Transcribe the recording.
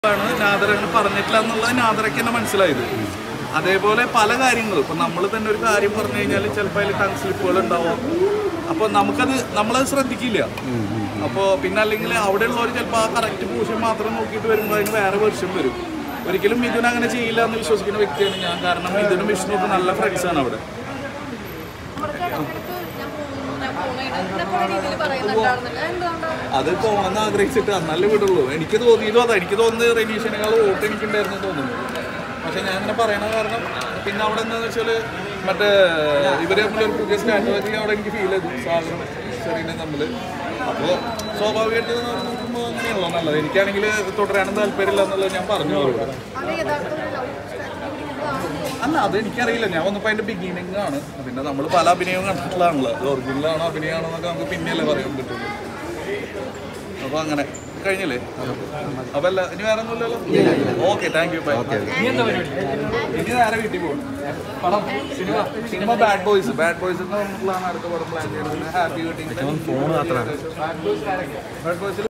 ആണ് നാദർ അങ്ങനെ പറഞ്ഞിട്ടില്ല എന്നുള്ളത് നാദറയ്ക്ക് തന്നെ മനസ്സിലായത് അതേപോലെ പല കാര്യങ്ങളും ഇപ്പൊ നമ്മൾ തന്നെ ഒരു കാര്യം പറഞ്ഞു കഴിഞ്ഞാൽ ചിലപ്പോൾ അതിൽ ടങ് സ്ലിപ്പുകൾ ഉണ്ടാവും അപ്പോൾ നമുക്കത് നമ്മളത് ശ്രദ്ധിക്കില്ല അപ്പോൾ പിന്നെ അല്ലെങ്കിൽ അവിടെ ഉള്ളവർ ചിലപ്പോൾ ആ കറക്റ്റ് പോഷൻ മാത്രം നോക്കിയിട്ട് വരുമ്പോൾ അതിന് വേറെ വെർഷൻ വരും ഒരിക്കലും മിഥുൻ അങ്ങനെ ചെയ്യില്ല എന്ന് വിശ്വസിക്കുന്ന വ്യക്തിയാണ് ഞാൻ കാരണം മിഥുനും വിഷ്ണുവും നല്ല ഫ്രണ്ട്സാണ് അവിടെ അവർക്ക് ഇടയ്ക്കിടയ്ക്ക് ഞാൻ പോകുന്നു, ഞാൻ പോകുന്നു, എന്നൊക്കെ ഒരു രീതിയിൽ പറയുന്നുണ്ടായിരുന്നില്ല. എന്തുകൊണ്ടാണ്? അത് പോകണമെന്ന് ആഗ്രഹിച്ചിട്ട് അന്നല്ലേ വിടുള്ളൂ എനിക്ക് തോന്നിയതും അതാ എനിക്ക് തോന്നുന്നത് റെനീഷിനേക്കാൾ വോട്ട് എനിക്കുണ്ടായിരുന്നു തോന്നുന്നു പക്ഷെ ഞാൻ ഇങ്ങനെ പറയണ കാരണം പിന്നെ അവിടെ എന്താണെന്ന് വെച്ചാൽ മറ്റേ ഇവരെ തമ്മിൽ ഒരു പുതിയ സ്ട്രാറ്റജി അവിടെ എനിക്ക് ഫീൽ ചെയ്തു സാഗറും ചെറിയ തമ്മിൽ അപ്പോൾ സ്വാഭാവികമായിട്ട് നോക്കുമ്പോൾ അങ്ങനെയാണല്ലോ നല്ലത് എനിക്കാണെങ്കിൽ തുടരാനും താല്പര്യമില്ല എന്നുള്ളത് ഞാൻ പറഞ്ഞു അവരോട് അത് യഥാർത്ഥ ഒരു love strategy പിടിക്കുന്നതാണോ? അല്ല അത് എനിക്കറിയില്ല ഞാൻ വന്നപ്പോൾ അതിന്റെ ബിഗിനിങ് ആണ് പിന്നെ നമ്മൾ പല അഭിനയവും കണ്ടിട്ടുള്ളതാണല്ലോ അത് ഒറിജിനലാണോ അഭിനയമാണോ എന്നൊക്കെ നമുക്ക് പിന്നെയല്ലേ പറയാൻ പറ്റുള്ളൂ അപ്പൊ അങ്ങനെ കഴിഞ്ഞില്ലേ അപ്പൊ അല്ല ഇനി വേറെ ഒന്നുമില്ലല്ലോ ഓക്കെ താങ്ക് യു ബൈ ഇനി നേരെ വീട്ടിൽ പോകും പടം cinema cinema bad boys bad boys എന്ന് പറഞ്ഞിട്ടുള്ളതാണ് അടുത്ത പടം പ്ലാൻ ചെയ്യുന്നത് happy wedding bad boys bad boys